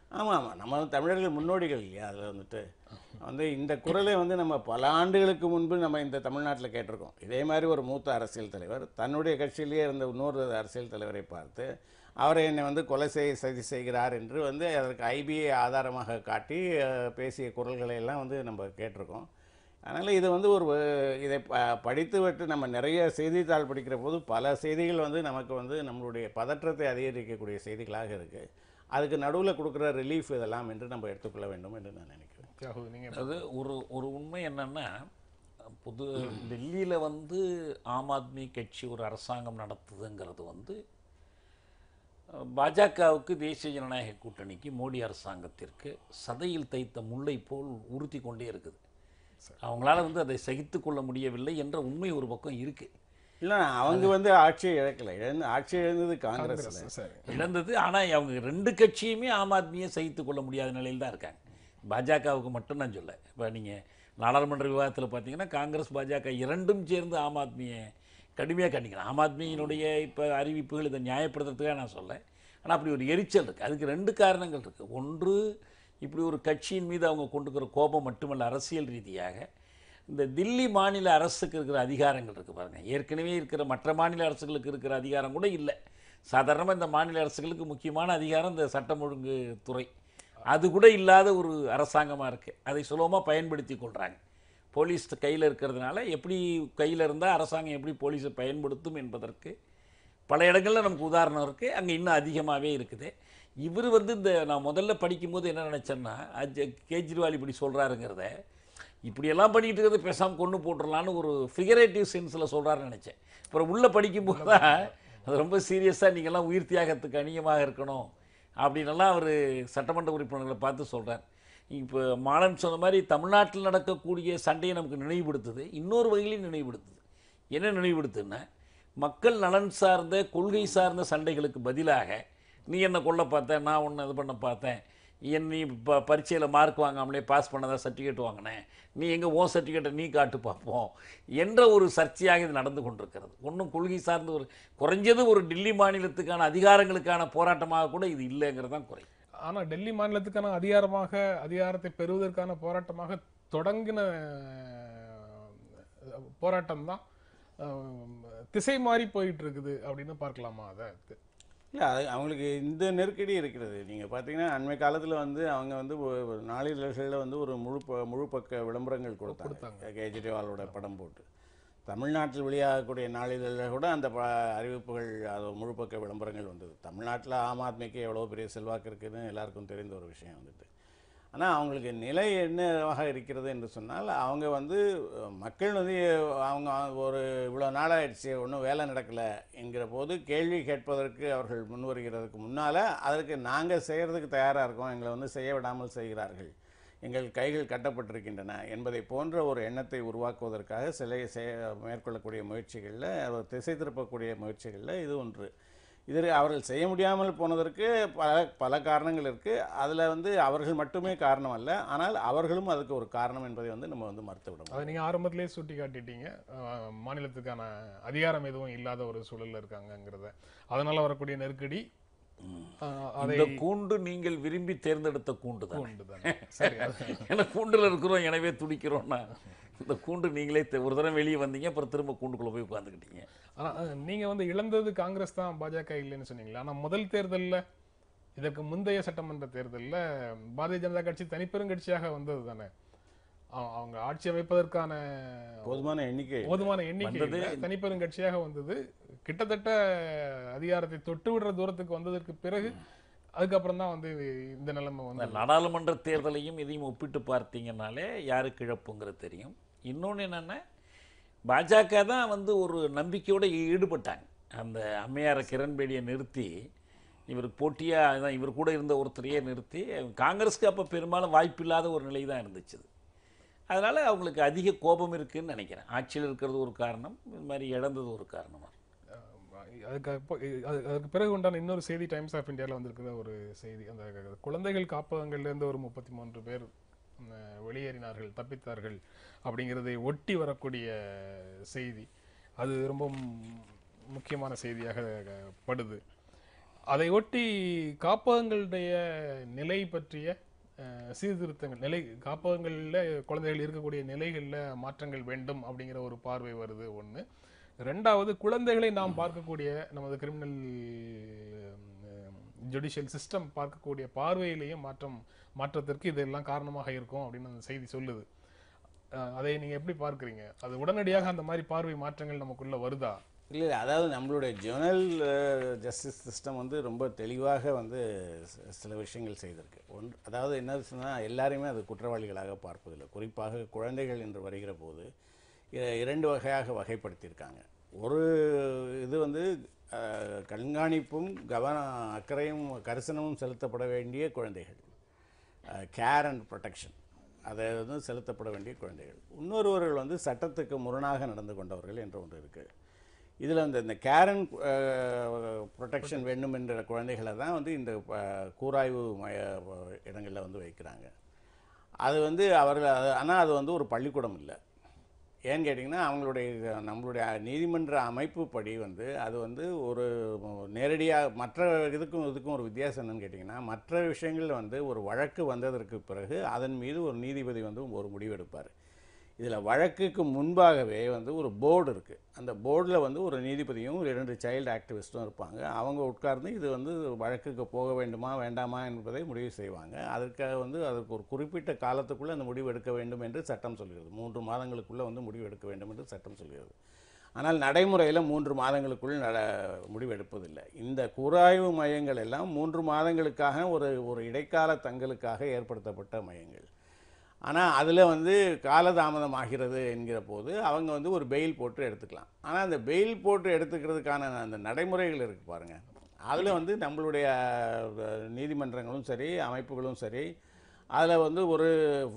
ஆமாம் ஆமாம் நம்ம தமிழர்கள் முன்னோடிகள் இல்லையா அதில் வந்துட்டு வந்து இந்த குரலை வந்து நம்ம பல ஆண்டுகளுக்கு முன்பு நம்ம இந்த தமிழ்நாட்டில் கேட்டிருக்கோம் இதே மாதிரி ஒரு மூத்த அரசியல் தலைவர் தன்னுடைய கட்சியிலேயே இருந்த இன்னொரு அரசியல் தலைவரை பார்த்து அவரை என்னை வந்து கொலை செய்ய சதி செய்கிறார் என்று வந்து அதற்கு ஐபிஐ ஆதாரமாக காட்டி அஹ், பேசிய குரல்களை எல்லாம் வந்து நம்ம கேட்டிருக்கோம் அதனால் இது வந்து ஒரு அஹ், இதை ப படித்து விட்டு நம்ம நிறைய செய்தித்தாள் படிக்கிற போது பல செய்திகள் வந்து நமக்கு வந்து நம்மளுடைய பதற்றத்தை அதிகரிக்கக்கூடிய செய்திகளாக இருக்குது அதுக்கு நடுவில் கொடுக்குற ரிலீஃப் இதெல்லாம் என்று நம்ம எடுத்துக்கொள்ள வேண்டும் என்று நான் நினைக்கிறேன் தியாகு நீங்க அது ஒரு ஒரு உண்மை என்னன்னா புது டெல்லியில் வந்து ஆம் ஆத்மி கட்சி ஒரு அரசாங்கம் நடத்துதுங்கிறது வந்து அஹ், பாஜகவுக்கு தேசிய ஜனநாயக கூட்டணிக்கு மோடி அரசாங்கத்திற்கு சதையில் தைத்த முல்லை போல் உறுத்தி கொண்டே இருக்குது அவங்களால வந்து அதை சகித்து கொள்ள முடியவில்லை என்ற உண்மை ஒரு பக்கம் இருக்கு இல்லை அவங்க வந்து ஆட்சியை இழக்கலை இழந்து ஆட்சி இழந்தது காங்கிரஸில் காங்கிரஸ் சரி இழந்தது ஆனால் அவங்க ரெண்டு கட்சியுமே ஆம் ஆத்மியை சகித்து கொள்ள முடியாத நிலையில் தான் இருக்காங்க பாஜகவுக்கு மட்டும் நான் சொல்ல இப்போ நீங்கள் நாடாளுமன்ற விவாதத்தில் பார்த்தீங்கன்னா காங்கிரஸ் பாஜக இரண்டும் சேர்ந்து ஆம் ஆத்மியை கடுமையாக கண்டிக்கலாம் ஆம் ஆத்மியினுடைய இப்போ அறிவிப்புகள் இதை நியாயப்படுத்துறதுக்காக நான் சொல்ல ஆனால் அப்படி ஒரு எரிச்சல் இருக்குது அதுக்கு ரெண்டு காரணங்கள் இருக்குது ஒன்று இப்படி ஒரு கட்சியின் மீது அவங்க கொண்டுக்கிற கோபம் மட்டுமல்ல அரசியல் ரீதியாக இந்த தில்லி மாநில அரசுக்கு இருக்கிற அதிகாரங்கள் இருக்குது பாருங்கள் ஏற்கனவே இருக்கிற மற்ற மாநில அரசுகளுக்கு இருக்கிற அதிகாரம் கூட இல்லை சாதாரணமாக இந்த மாநில அரசுகளுக்கு முக்கியமான அதிகாரம் இந்த சட்டம் ஒழுங்கு துறை அது கூட இல்லாத ஒரு அரசாங்கமாக இருக்குது அதை சுலபமாக பயன்படுத்தி கொள்கிறாங்க போலீஸ் கையில் இருக்கிறதுனால எப்படி கையில் இருந்தால் அரசாங்கம் எப்படி போலீஸை பயன்படுத்தும் என்பதற்கு பல இடங்களில் நமக்கு உதாரணம் இருக்குது அங்கே இன்னும் அதிகமாகவே இருக்குது இவர் வந்து இந்த நான் முதல்ல படிக்கும்போது என்ன நினச்சேன்னா அஜ் கேஜ்ரிவால் இப்படி சொல்கிறாருங்கிறத இப்படியெல்லாம் பண்ணிக்கிட்டு இருக்கிறது பேசாமல் கொண்டு போட்டுடலான்னு ஒரு ஃபிகரேட்டிவ் சென்ஸில் சொல்கிறாருன்னு நினச்சேன் அப்புறம் உள்ளே படிக்கும்போது தான் அது ரொம்ப சீரியஸாக நீங்கள்லாம் உயிர் தியாகத்துக்கு அணியமாக இருக்கணும் அப்படின்னெல்லாம் அவர் சட்டமன்ற உறுப்பினர்களை பார்த்து சொல்கிறார் இப்போ மாலன் சொன்ன மாதிரி தமிழ்நாட்டில் நடக்கக்கூடிய சண்டையை நமக்கு நினைவுபடுத்துது இன்னொரு வகையிலையும் நினைவுபடுத்துது என்ன நினைவுபடுத்துன்னா மக்கள் நலன் சார்ந்த கொள்கை சார்ந்த சண்டைகளுக்கு பதிலாக நீ என்ன கொல்ல பார்த்த நான் ஒன்று இது பண்ண பார்த்தேன் என் நீ இப்போ பரீட்சையில் மார்க் வாங்காமலே பாஸ் பண்ணதா சர்டிஃபிகேட் வாங்கினேன் நீ எங்கே ஓ சர்டிஃபிகேட்டை நீ காட்டு பார்ப்போம் என்ற ஒரு சர்ச்சையாக இது நடந்து கொண்டிருக்கிறது ஒன்றும் கொள்கை சார்ந்த ஒரு குறைஞ்சது ஒரு டெல்லி மாநிலத்துக்கான அதிகாரங்களுக்கான போராட்டமாக கூட இது இல்லைங்கிறது தான் குறை ஆனா டெல்லி மாநிலத்துக்கான அதிகாரமாக அதிகாரத்தை பெறுவதற்கான போராட்டமாக தொடங்கின போராட்டம் தான் திசை மாறி போயிட்டு இருக்குது அப்படின்னு பார்க்கலாமா அதை இல்லை அது அவங்களுக்கு இந்த நெருக்கடி இருக்கிறது நீங்கள் பார்த்தீங்கன்னா அண்மை காலத்தில் வந்து அவங்க வந்து ஒரு- ஒரு நாளிதழ்களில் வந்து ஒரு முழு ப முழு பக்க விளம்பரங்கள் கொடுத்தாங்க கேஜ்ரிவாலோட படம் போட்டு தமிழ்நாட்டில் வெளியாகக்கூடிய நாளிதழில் கூட அந்த ப அறிவிப்புகள் அது முழு பக்க விளம்பரங்கள் வந்தது தமிழ்நாட்டில் ஆம் ஆத்மிக்கு எவ்வளோ பெரிய செல்வாக்கு இருக்குதுன்னு எல்லாருக்கும் தெரிந்த ஒரு விஷயம் வந்துட்டு ஆனால் அவங்களுக்கு நிலை என்னவாக இருக்கிறது என்று சொன்னால் அவங்க வந்து அஹ், மக்கள் வந்து அவங்க ஒரு இவ்வளோ நாளாயிடுச்சு ஒன்றும் வேலை நடக்கலை என்கிற போது கேள்வி கேட்பதற்கு அவர்கள் முன் வருகிறதுக்கு முன்னால் அதற்கு நாங்கள் செய்கிறதுக்கு தயாராக இருக்கோம் எங்களை வந்து செய்ய விடாமல் செய்கிறார்கள் எங்கள் கைகள் கட்டப்பட்டிருக்கின்றன என்பதை போன்ற ஒரு எண்ணத்தை உருவாக்குவதற்காக சிலை செய மேற்கொள்ளக்கூடிய முயற்சிகளில் அவர் திசை திருப்பக்கூடிய முயற்சிகளில் இது ஒன்று இது அவர்கள் செய்ய முடியாமல் போனதற்கு பல பல காரணங்கள் இருக்குது அதில் வந்து அவர்கள் மட்டுமே காரணம் அல்ல ஆனால் அவர்களும் அதுக்கு ஒரு காரணம் என்பதை வந்து நம்ம வந்து மறுத்து விட முடியாது அதை நீங்க ஆரம்பத்திலேயே சுட்டி காட்டிட்டீங்க அஹ், மாநிலத்துக்கான அதிகாரம் எதுவும் இல்லாத ஒரு சூழல்ல இருக்காங்கங்கிறத அதனால வரக்கூடிய நெருக்கடி அஹ், அதை இந்த கூண்டு நீங்கள் விரும்பி தேர்ந்தெடுத்த கூண்டு தான் கொண்டுதானே. சரி அது- ஏன்னா கூண்டில் இருக்கிறோம் எனவே துடிக்கிறோம்னா இந்த கூண்டு நீங்களே தெ- ஒரு தடவை வெளியே வந்தீங்க அப்புறம் திரும்ப கூண்டுக்குள்ளே போய் உட்காந்துக்கிட்டீங்க ஆனா அஹ், நீங்க வந்து இழந்தது காங்கிரஸ் தான் பாஜக இல்லைன்னு சொன்னீங்களா ஆனா முதல் தேர்தல்ல இதற்கு முந்தைய சட்டமன்ற தேர்தல்ல பாரதிய ஜனதா கட்சி தனிப்பெருங்கட்சியாக வந்தது தானே அவ- அவங்க ஆட்சி அமைப்பதற்கான போதுமான எண்ணிக்கை போதுமான எண்ணிக்கை தனிப்பெருங்கட்சியாக வந்தது கிட்டத்தட்ட அதிகாரத்தை தொட்டு விடுற தூரத்துக்கு வந்ததற்கு பிறகு அதுக்கப்புறம் தான் வந்து இந்த நிலைமை இந்த வந்து நாடாளுமன்ற தேர்தலையும் இதையும் ஒப்பிட்டு பார்த்தீங்கன்னாலே யாருக்கு இழப்புங்கிறது தெரியும் இன்னொன்று என்னென்னா பாஜக தான் வந்து ஒரு நம்பிக்கையோடு ஈடுபட்டாங்க அந்த அம்மையாரை கிரண்பேடியை நிறுத்தி இவருக்கு போட்டியாக தான் இவர் கூட இருந்த ஒருத்தரையே நிறுத்தி காங்கிரஸுக்கு அப்போ பெரும்பாலும் வாய்ப்பில்லாத ஒரு நிலை தான் இருந்துச்சு அதனால் அவங்களுக்கு அதிக கோபம் இருக்குன்னு நினைக்கிறேன் ஆட்சியில் இருக்கிறது ஒரு காரணம் இது மாதிரி இழந்தது ஒரு காரணமாக அதுக்கு அப்போ- அது- அதுக்கு பிறகு உண்டான இன்னொரு செய்தி டைம்ஸ் ஆஃப் இந்தியாவில் வந்திருக்கிற ஒரு செய்தி அந்த குழந்தைகள் காப்பகங்கள்லேருந்து ஒரு முப்பத்தி மூன்று பேர் ம், வெளியேறினார்கள் தப்பித்தார்கள் அப்படிங்கிறதை ஒட்டி வரக்கூடிய செய்தி அது ரொம்ப ம்- முக்கியமான செய்தியாக படுது அதை ஒட்டி காப்பகங்களுடைய நிலை பற்றிய அஹ், சீர்திருத்தங்கள் நிலை காப்பகங்களில் குழந்தைகள் இருக்கக்கூடிய நிலைகளில் மாற்றங்கள் வேண்டும் அப்படிங்கிற ஒரு பார்வை வருது ஒன்று ரெண்டாவது குழந்தைகளை நாம் பார்க்கக்கூடிய நமது கிரிமினல் ஜுடிஷியல் சிஸ்டம் பார்க்கக்கூடிய பார்வையிலேயும் மாற்றம் மாற்றத்திற்கு இதெல்லாம் காரணமாக இருக்கும் அப்படின்னு அந்த செய்தி சொல்லுது அஹ், அதை நீங்க எப்படி பார்க்கறீங்க அது உடனடியாக அந்த மாதிரி பார்வை மாற்றங்கள் நமக்குள்ள வருதா இல்லை இல்லை அதாவது நம்மளுடைய ஜுவனல் ஜஸ்டிஸ் சிஸ்டம் வந்து ரொம்ப தெளிவாக வந்து சி- சில விஷயங்கள் செய்திருக்கு ஒன்று அதாவது என்ன சொன்னால் எல்லாரையுமே அது குற்றவாளிகளாக பார்ப்பதில்லை குறிப்பாக குழந்தைகள் என்று வருகிற போது இ- இரண்டு வகையாக வகைப்படுத்தியிருக்காங்க ஒரு இது வந்து அஹ், கண்காணிப்பும் கவன அக்கறையும் கரிசனமும் செலுத்தப்பட வேண்டிய குழந்தைகள் கேர் அண்ட் ப்ரொடெக்ஷன் அதை வந்து செலுத்தப்பட வேண்டிய குழந்தைகள் இன்னொருவர்கள் வந்து சட்டத்துக்கு முரணாக நடந்து கொண்டவர்கள் என்று ஒன்று இருக்குது இதில் அந்த இந்த கேர் அண்ட் ப்ரொடெக்ஷன் வேண்டும் என்ற குழந்தைகளை தான் வந்து இந்த அஹ், கூராய்வு மய இடங்களில் வந்து வைக்கிறாங்க அது வந்து அவர்கள் ஆனால் அது வந்து ஒரு பள்ளிக்கூடம் இல்லை ஏன்னு கேட்டிங்கன்னா அவங்களுடைய நம்மளுடைய நீதிமன்ற அமைப்பு படி வந்து அது வந்து ஒரு நேரடியாக மற்ற இதுக்கும் இதுக்கும் ஒரு வித்தியாசம் என்னன்னு கேட்டிங்கன்னா மற்ற விஷயங்கள் வந்து ஒரு வழக்கு வந்ததற்கு பிறகு அதன் மீது ஒரு நீதிபதி வந்து ஒரு முடிவு எடுப்பார் இதில் வழக்குக்கு முன்பாகவே வந்து ஒரு போர்டு இருக்குது அந்த போர்டில் வந்து ஒரு நீதிபதியும் ஒரு இரண்டு சைல்டு ஆக்டிவிஸ்ட்டும் இருப்பாங்க அவங்க உட்கார்ந்து இது வந்து வழக்குக்கு போக வேண்டுமா வேண்டாமா என்பதை முடிவு செய்வாங்க அதற்காக வந்து அதற்கு ஒரு குறிப்பிட்ட காலத்துக்குள்ளே அந்த முடிவு எடுக்க வேண்டும் என்று சட்டம் சொல்கிறது மூன்று மாதங்களுக்குள்ளே வந்து முடிவு எடுக்க வேண்டும் என்று சட்டம் சொல்கிறது ஆனால் நடைமுறையில் மூன்று மாதங்களுக்குள் நட முடிவு எடுப்பதில்லை இந்த கூராய்வு மையங்கள் எல்லாம் மூன்று மாதங்களுக்காக ஒரு ஒரு இடைக்கால தங்களுக்காக ஏற்படுத்தப்பட்ட மையங்கள் ஆனால் அதில் வந்து காலதாமதம் ஆகிறது என்கிற போது அவங்க வந்து ஒரு பெயில் போட்டு எடுத்துக்கலாம் ஆனால் அந்த பெயில் போட்டு எடுத்துக்கிறதுக்கான அந்த நடைமுறைகள் இருக்குது பாருங்கள் அதில் வந்து நம்மளுடைய அஹ், நீதிமன்றங்களும் சரி அமைப்புகளும் சரி அதில் வந்து ஒரு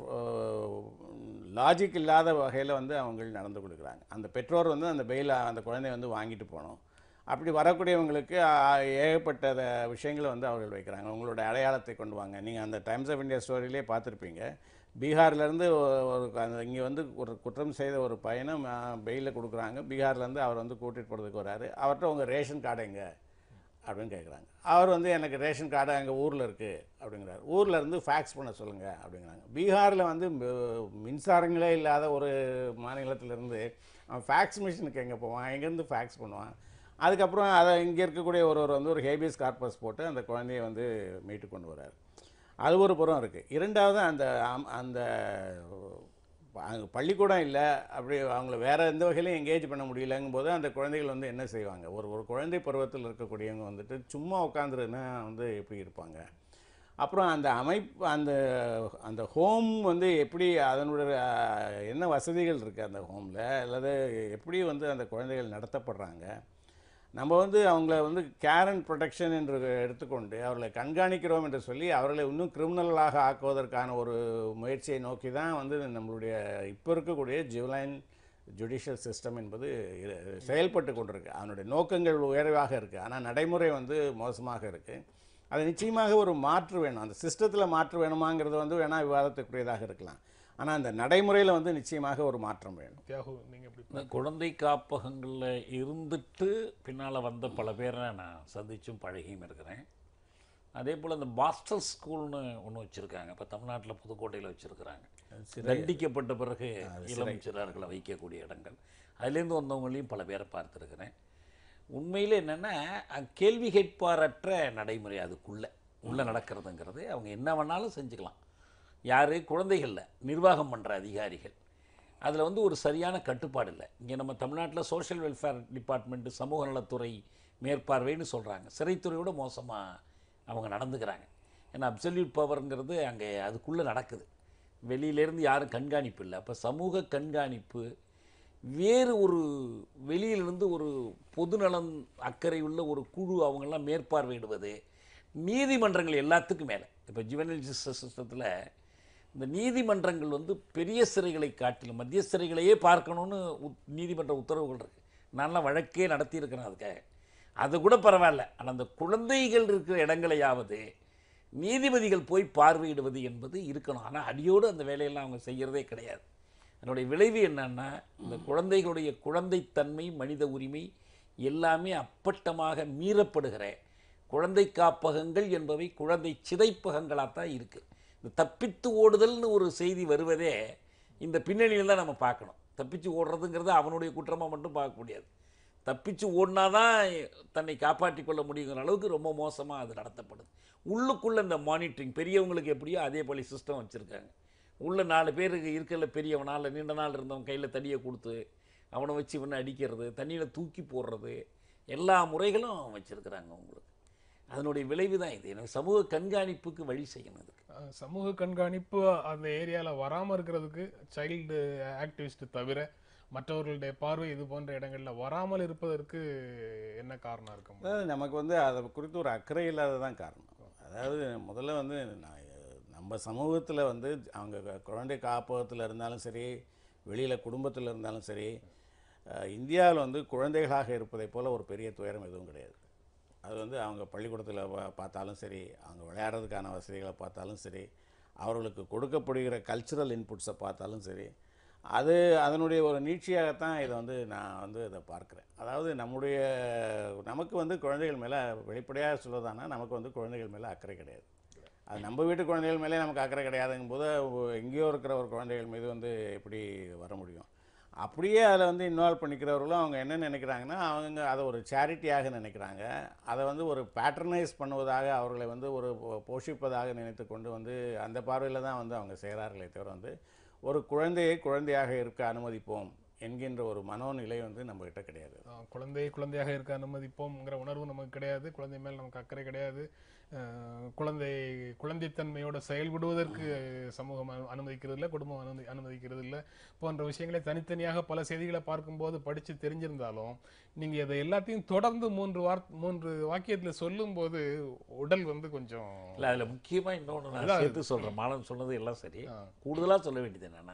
லாஜிக் இல்லாத வகையில் வந்து அவங்க நடந்து கொடுக்குறாங்க அந்த பெற்றோர் வந்து அந்த பெயில் அந்த குழந்தைய வந்து வாங்கிட்டு போகணும் அப்படி வரக்கூடியவங்களுக்கு ஆ, ஏகப்பட்ட த- விஷயங்களை வந்து அவர்கள் வைக்கிறாங்க உங்களோட அடையாளத்தை கொண்டு வாங்க நீங்கள் அந்த டைம்ஸ் ஆஃப் இந்தியா ஸ்டோரியிலே பார்த்துருப்பீங்க பீகார்லேருந்து ஒரு அந்த இங்கே வந்து ஒரு குற்றம் செய்த ஒரு பையனை பெயிலில் கொடுக்குறாங்க பீகார்லேருந்து அவர் வந்து கூட்டிகிட்டு போகிறதுக்கு வராரு அவர்கிட்ட உங்கள் ரேஷன் கார்டு எங்க அப்படின்னு கேட்குறாங்க அவர் வந்து எனக்கு ரேஷன் கார்டு அங்கே ஊரில் இருக்குது அப்படிங்கிறார் ஊரில் இருந்து ஃபேக்ஸ் பண்ண சொல்லுங்கள் அப்படிங்கிறாங்க பீகாரில் வந்து மி- மின்சாரங்களே இல்லாத ஒரு மாநிலத்திலேருந்து அவன் ஃபேக்ஸ் மிஷினுக்கு எங்கே போவான் எங்கேருந்து ஃபேக்ஸ் பண்ணுவான் அதுக்கப்புறம் அதை இங்கே இருக்கக்கூடிய ஒருவர் வந்து ஒரு ஹேபியஸ் கார்பஸ் போட்டு அந்த குழந்தைய வந்து மீட்டு கொண்டு வரார் அது ஒரு புறம் இருக்குது இரண்டாவது அந்த அம்- அந்த அங்க பள்ளிக்கூடம் இல்லை அப்படி அவங்கள வேறு எந்த வகையிலும் எங்கேஜ் பண்ண முடியலங்கும் போது அந்த குழந்தைகள் வந்து என்ன செய்வாங்க ஒரு ஒரு குழந்தை பருவத்தில் இருக்கக்கூடியவங்க வந்துட்டு சும்மா உட்காந்துருன்னா வந்து எப்படி இருப்பாங்க அப்புறம் அந்த அமைப்பு அந்த அந்த ஹோம் வந்து எப்படி அதனுடைய அஹ், என்ன வசதிகள் இருக்குது அந்த ஹோமில் அல்லது எப்படி வந்து அந்த குழந்தைகள் நடத்தப்படுறாங்க நம்ம வந்து அவங்கள வந்து கேர் அண்ட் ப்ரொடெக்ஷன் என்று எடுத்துக்கொண்டு அவர்களை கண்காணிக்கிறோம் என்று சொல்லி அவர்களை இன்னும் கிரிமினலாக ஆக்குவதற்கான ஒரு முயற்சியை நோக்கி தான் வந்து நம்மளுடைய இப்போ இருக்கக்கூடிய ஜுவலைன் ஜுடிஷியல் சிஸ்டம் என்பது இரு- செயல்பட்டு கொண்டிருக்கு அதனுடைய நோக்கங்கள் உயர்வாக இருக்குது ஆனால் நடைமுறை வந்து மோசமாக இருக்குது அது நிச்சயமாக ஒரு மாற்று வேணும் அந்த சிஸ்டத்தில் மாற்று வேணுமாங்கிறது வந்து வேணால் விவாதத்துக்குரியதாக இருக்கலாம் ஆனால் அந்த நடைமுறையில் வந்து நிச்சயமாக ஒரு மாற்றம் வேணும் தியாகு நீங்க எப்படி இந்த குழந்தை காப்பகங்களில் இருந்துட்டு பின்னால் வந்த பல பேரை நான் சந்திச்சும் பழகியும் இருக்கிறேன் அதே போல் இந்த மாஸ்டர் ஸ்கூல்னு ஒன்று வச்சுருக்காங்க இப்போ தமிழ்நாட்டில் புதுக்கோட்டையில் வச்சுருக்கிறாங்க தண்டிக்கப்பட்ட பிறகு இளம் சிறார்களை வைக்கக்கூடிய இடங்கள் அதுலேருந்து வந்தவங்களையும் பல பேரை பார்த்துருக்கிறேன் உண்மையில் என்னென்னா கேள்வி கேட்பாரற்ற நடைமுறை அதுக்குள்ளே உள்ளே நடக்கிறதுங்கிறது அவங்க என்ன வேணாலும் செஞ்சுக்கலாம் யார் குழந்தைகளில் நிர்வாகம் பண்ணுற அதிகாரிகள் அதில் வந்து ஒரு சரியான கட்டுப்பாடு இல்லை இங்கே நம்ம தமிழ்நாட்டில் சோஷியல் வெல்ஃபேர் டிபார்ட்மெண்ட்டு சமூக நலத்துறை மேற்பார்வைன்னு சொல்கிறாங்க சிறைத்துறையோட மோசமாக அவங்க நடந்துக்கிறாங்க ஏன்னா அப்சல்யூட் பவர்ங்கிறது அங்கே அதுக்குள்ளே நடக்குது வெளியிலேருந்து யாரும் கண்காணிப்பு இல்லை அப்போ சமூக கண்காணிப்பு வேறு ஒரு வெளியிலிருந்து ஒரு பொதுநலன் அக்கறை உள்ள ஒரு குழு அவங்கெல்லாம் மேற்பார்வையிடுவது நீதிமன்றங்கள் எல்லாத்துக்கும் மேலே இப்போ ஜுவனல் ஜஸ்டிஸ் சிஸ்டத்தில் இந்த நீதிமன்றங்கள் வந்து பெரிய சிறைகளை காட்டிலும் மத்திய சிறைகளையே பார்க்கணும்னு உத்- நீதிமன்ற உத்தரவுகள் இருக்குது நான்லாம் வழக்கே நடத்தியிருக்கிறேன் அதுக்காக அது கூட பரவாயில்ல ஆனால் அந்த குழந்தைகள் இருக்கிற இடங்களையாவது நீதிபதிகள் போய் பார்வையிடுவது என்பது இருக்கணும் ஆனால் அடியோடு அந்த வேலையெல்லாம் அவங்க செய்கிறதே கிடையாது அதனுடைய விளைவு என்னன்னா இந்த குழந்தைகளுடைய குழந்தைத்தன்மை மனித உரிமை எல்லாமே அப்பட்டமாக மீறப்படுகிற குழந்தை காப்பகங்கள் என்பவை குழந்தை சிதைப்பகங்களாக தான் இருக்குது இந்த தப்பித்து ஓடுதல்னு ஒரு செய்தி வருவதே இந்த பின்னணியில் தான் நம்ம பார்க்கணும் தப்பிச்சு ஓடுறதுங்கிறது அவனுடைய குற்றமாக மட்டும் பார்க்க முடியாது தப்பிச்சு ஓடினாதான் தன்னை காப்பாற்றிக் கொள்ள முடியுங்கிற அளவுக்கு ரொம்ப மோசமாக அது நடத்தப்படுது உள்ளுக்குள்ளே இந்த மானிட்டரிங் பெரியவங்களுக்கு எப்படியோ அதே போல சிஸ்டம் வச்சுருக்காங்க உள்ள நாலு பேருக்கு இருக்கல பெரியவனால் நீண்ட நாள் இருந்தவன் கையில் தடியை கொடுத்து அவனை வச்சு இவனை அடிக்கிறது தண்ணியில் தூக்கி போடுறது எல்லா முறைகளும் வச்சுருக்குறாங்க உங்களுக்கு அதனுடைய விளைவு தான் இது எனக்கு சமூக கண்காணிப்புக்கு வழி செய்யணும் இதுக்கு அஹ் சமூக கண்காணிப்பு அந்த ஏரியால வராம இருக்கிறதுக்கு சைல்டு ஆக்டிவிஸ்ட் தவிர மற்றவர்களுடைய பார்வை இது போன்ற இடங்கள்ல வராமல் இருப்பதற்கு என்ன காரணம் இருக்க முடியும் அதாவது நமக்கு வந்து அதை குறித்து ஒரு அக்கறை இல்லாததான் காரணம் அதாவது முதல்ல வந்து நான் நம்ம சமூகத்தில் வந்து அவங்க க- குழந்தை காப்பகத்தில் இருந்தாலும் சரி வெளியில் குடும்பத்தில் இருந்தாலும் சரி இந்தியாவில் வந்து குழந்தைகளாக இருப்பதைப் போல ஒரு பெரிய துயரம் எதுவும் கிடையாது அது வந்து அவங்க பள்ளிக்கூடத்தில் பா- பார்த்தாலும் சரி அவங்க விளையாடுறதுக்கான வசதிகளை பார்த்தாலும் சரி அவர்களுக்கு கொடுக்கப்படுகிற கல்ச்சுரல் இன்புட்ஸை பார்த்தாலும் சரி அது அதனுடைய ஒரு நீட்சியாகத்தான் இதை வந்து நான் வந்து இதை பார்க்குறேன் அதாவது நம்முடைய நமக்கு வந்து குழந்தைகள் மேலே வெளிப்படையாக சொல்வதானா நமக்கு வந்து குழந்தைகள் மேலே அக்கறை கிடையாது அது நம்ம வீட்டு குழந்தைகள் மேலே நமக்கு அக்கறை கிடையாதுங்கும் போது எங்கேயோ இருக்கிற ஒரு குழந்தைகள் மீது வந்து எப்படி வர முடியும் அப்படியே அதில் வந்து இன்வால்வ் பண்ணிக்கிறவர்களும் அவங்க என்ன நினைக்கிறாங்கன்னா அவங்க அதை ஒரு சேரிட்டியாக நினைக்கிறாங்க அதை வந்து ஒரு பேட்டர்னைஸ் பண்ணுவதாக அவர்களை வந்து ஒரு போ- போஷிப்பதாக நினைத்து கொண்டு வந்து அந்த பார்வையில் தான் வந்து அவங்க செய்கிறார்களே தவிர வந்து ஒரு குழந்தையை குழந்தையாக இருக்க அனுமதிப்போம் என்கின்ற ஒரு மனோநிலை வந்து நம்மகிட்ட கிடையாது அஹ் குழந்தை குழந்தையாக இருக்க அனுமதிப்போம்ங்கிற உணர்வு நமக்கு கிடையாது குழந்தை மேல் நமக்கு அக்கறை கிடையாது அஹ் குழந்தை குழந்தைத்தன்மையோட செயல்படுவதற்கு சமூகம் அனு- அனுமதிக்கிறது இல்லை குடும்பம் அனுமதி அனுமதிக்கிறது இல்லை போன்ற விஷயங்களை தனித்தனியாக பல செய்திகளை பார்க்கும்போது படித்து தெரிஞ்சிருந்தாலும் நீங்க இதை எல்லாத்தையும் தொடர்ந்து மூன்று வார் மூன்று வாக்கியத்துல சொல்லும்போது உடல் வந்து கொஞ்சம் இல்லை அதில் முக்கியமாக இன்னொன்று நான் அதான் சேர்த்து சொல்கிறேன் மாலன் சொன்னது எல்லாம் சரி ஆ. கூடுதலாக சொல்ல வேண்டியது என்னென்னா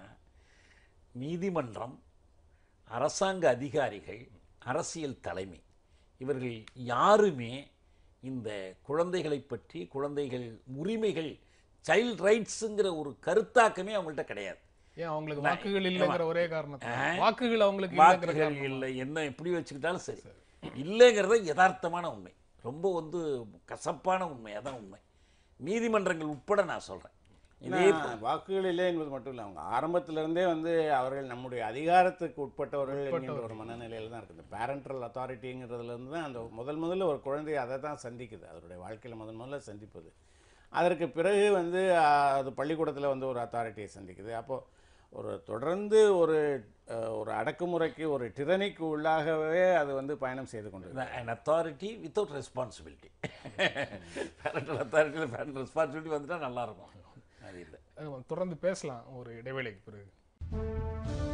நீதிமன்றம் அரசாங்க அதிகாரிகள் அரசியல் தலைமை இவர்கள் யாருமே இந்த குழந்தைகளை பற்றி குழந்தைகள் உரிமைகள் சைல்ட் ரைட்ஸுங்கிற ஒரு கருத்தாக்கமே அவங்கள்ட்ட கிடையாது ஏன் அவங்களுக்கு நான் வாக்குகள் இல்லைங்கிற ஒரே ஆ. காரணத்தால் வாக்குகள் அவங்களுக்கு இல்லைங்கிற வாக்குகள் காரணம் இல்லை என்ன எப்படி வச்சுக்கிட்டாலும் சரி இல்லைங்கிறத யதார்த்தமான உண்மை ரொம்ப வந்து கசப்பான உண்மை அதான் உண்மை நீதிமன்றங்கள் உட்பட நான் சொல்கிறேன் இதே ஏன்னா, வாக்குகள் இல்லை என்பது மட்டும் இல்லை அவங்க ஆரம்பத்திலிருந்தே வந்து அவர்கள் நம்முடைய அதிகாரத்துக்கு உட்பட்டவர்கள் என்கின்ற ஒரு மனநிலையில் தான் இருக்குது பேரண்டல் அத்தாரிட்டிங்கிறதுலேருந்து தான் அந்த முதல் முதல்ல ஒரு குழந்தை அதை தான் சந்திக்குது அதனுடைய வாழ்க்கையில் முதல் முதல்ல சந்திப்பது அதற்கு பிறகு வந்து ஆ, அது பள்ளிக்கூடத்தில் வந்து ஒரு அத்தாரிட்டியை சந்திக்குது அப்போது ஒரு தொடர்ந்து ஒரு அஹ், ஒரு அடக்குமுறைக்கு ஒரு டிரனிக்கு உள்ளாகவே அது வந்து பயணம் செய்து கொண்டு an authority without responsibility parental அத்தாரிட்டியில் பேரண்டல் ரெஸ்பான்சிபிலிட்டி வந்துட்டால் நல்லாயிருக்கும் அது இல்லை அஹ் தொடர்ந்து பேசலாம் ஒரு இடைவேளைக்கு பிறகு